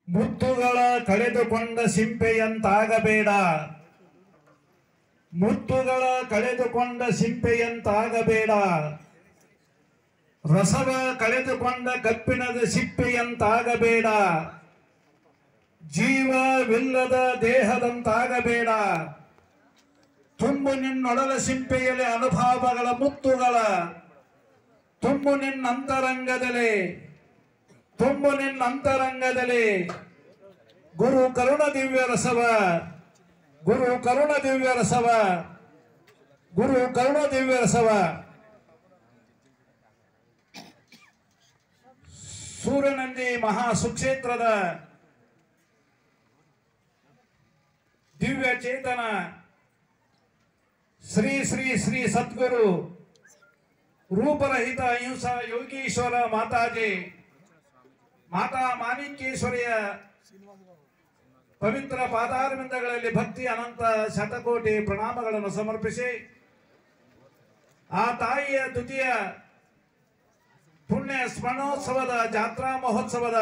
ಮುತ್ತುಗಳ ಕಳೆದುಕೊಂಡ ಸಿಂಪೆಯಂತಾಗಬೇಡ ಮುತ್ತುಗಳ ಕಳೆದುಕೊಂಡ ಸಿಂಪೆಯಂತಾಗಬೇಡ ರಸವ ಕಳೆದುಕೊಂಡ ಕಬ್ಬಿಣದ ಸಿಪ್ಪೆಯಂತಾಗಬೇಡ ಜೀವವಿಲ್ಲದ ದೇಹದಂತಾಗಬೇಡ ತುಂಬು ನಿನ್ನೊಡಲ ಸಿಂಪೆಯಲ್ಲಿ ಅನುಭವಗಳ ಮುತ್ತುಗಳ ತುಂಬು ನಿನ್ನ ಅಂತರಂಗದಲ್ಲಿ ತುಂಬು ನಿನ್ನ ಅಂತರಂಗದಲ್ಲಿ ಗುರು ಕರುಣ ದಿವ್ಯ ರಸವ ಗುರು ಕರುಣ ದಿವ್ಯ ರಸವ ಗುರು ಕರುಣ ದಿವ್ಯ ರಸವ ಸೂರ್ಯನಂದಿ ಮಹಾ ಸುಕ್ಷೇತ್ರದ ದಿವ್ಯ ಚೇತನ ಶ್ರೀ ಶ್ರೀ ಶ್ರೀ ಸದ್ಗುರು ರೂಪರಹಿತ ಅಹಿಂಸಾ ಯೋಗೀಶ್ವರ ಮಾತಾಜಿ ಮಾತಾ ಮಾಣಿಕ್ಯೇಶ್ವರಿಯ ಪವಿತ್ರ ಪಾದಾರವಿಂದಗಳಲ್ಲಿ ಭಕ್ತಿ ಅನಂತ ಶತಕೋಟಿ ಪ್ರಣಾಮಗಳನ್ನು ಸಮರ್ಪಿಸಿ ಆ ತಾಯಿಯ ದ್ವಿತೀಯ ಪುಣ್ಯ ಸ್ಮರಣೋತ್ಸವದ ಜಾತ್ರಾ ಮಹೋತ್ಸವದ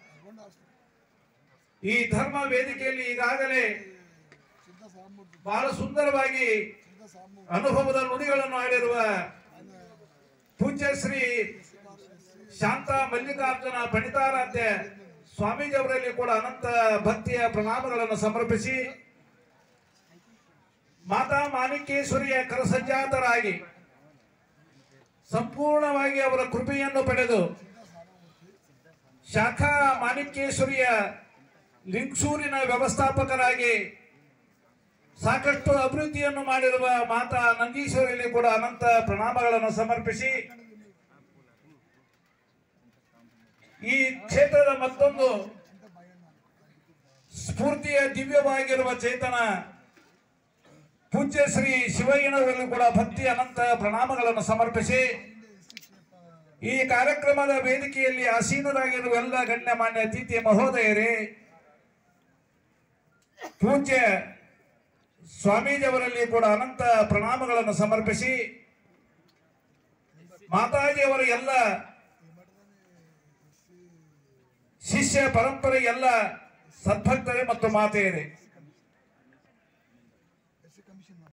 ಈ ಧರ್ಮ ವೇದಿಕೆಯಲ್ಲಿ ಈಗಾಗಲೇ ಬಹಳ ಸುಂದರವಾಗಿ ಅನುಭವದ ನುಡಿಗಳನ್ನು ಆಡಿರುವ ಪೂಜ್ಯ ಶ್ರೀ ಶಾಂತ ಮಲ್ಲಿಕಾರ್ಜುನ ಪಣಿತಾರಾಧ್ಯ ಸ್ವಾಮೀಜಿಯವರಲ್ಲಿ ಕೂಡ ಅನಂತ ಭಕ್ತಿಯ ಪ್ರಣಾಮಗಳನ್ನು ಸಮರ್ಪಿಸಿ ಮಾತಾ ಮಾಣಿಕ್ಯೇಶ್ವರಿಯ ಕರಸಜ್ಜಾತರಾಗಿ ಸಂಪೂರ್ಣವಾಗಿ ಅವರ ಕೃಪೆಯನ್ನು ಪಡೆದು ಶಾಖಾ ಮಾಣಿಕ್ಯೇಶ್ವರಿಯ ಲಿಂಗಸೂರಿನ ವ್ಯವಸ್ಥಾಪಕರಾಗಿ ಸಾಕಷ್ಟು ಅಭಿವೃದ್ಧಿಯನ್ನು ಮಾಡಿರುವ ಮಾತಾ ನಂದೀಶ್ವರಲ್ಲಿ ಕೂಡ ಅನಂತ ಪ್ರಣಾಮಗಳನ್ನು ಸಮರ್ಪಿಸಿ ಈ ಕ್ಷೇತ್ರದ ಮತ್ತೊಂದು ಸ್ಫೂರ್ತಿಯ ದಿವ್ಯವಾಗಿರುವ ಚೇತನ ಪೂಜ್ಯ ಶ್ರೀ ಶಿವಯ್ಯನವರಲ್ಲಿ ಕೂಡ ಭಕ್ತಿ ಅನಂತ ಪ್ರಣಾಮಗಳನ್ನು ಸಮರ್ಪಿಸಿ ಈ ಕಾರ್ಯಕ್ರಮದ ವೇದಿಕೆಯಲ್ಲಿ ಆಸೀನರಾಗಿರುವ ಎಲ್ಲ ಗಣ್ಯಮಾನ್ಯ ಅತಿಥಿ ಮಹೋದಯರೇ ಪೂಜ್ಯ ಸ್ವಾಮೀಜಿಯವರಲ್ಲಿ ಕೂಡ ಅನಂತ ಪ್ರಣಾಮಗಳನ್ನು ಸಮರ್ಪಿಸಿ ಮಾತಾಜಿಯವರ ಎಲ್ಲ ಶಿಷ್ಯ ಪರಂಪರೆ ಎಲ್ಲ ಸದ್ಭಕ್ತರೇ ಮತ್ತು ಮಾತೆಯರೇ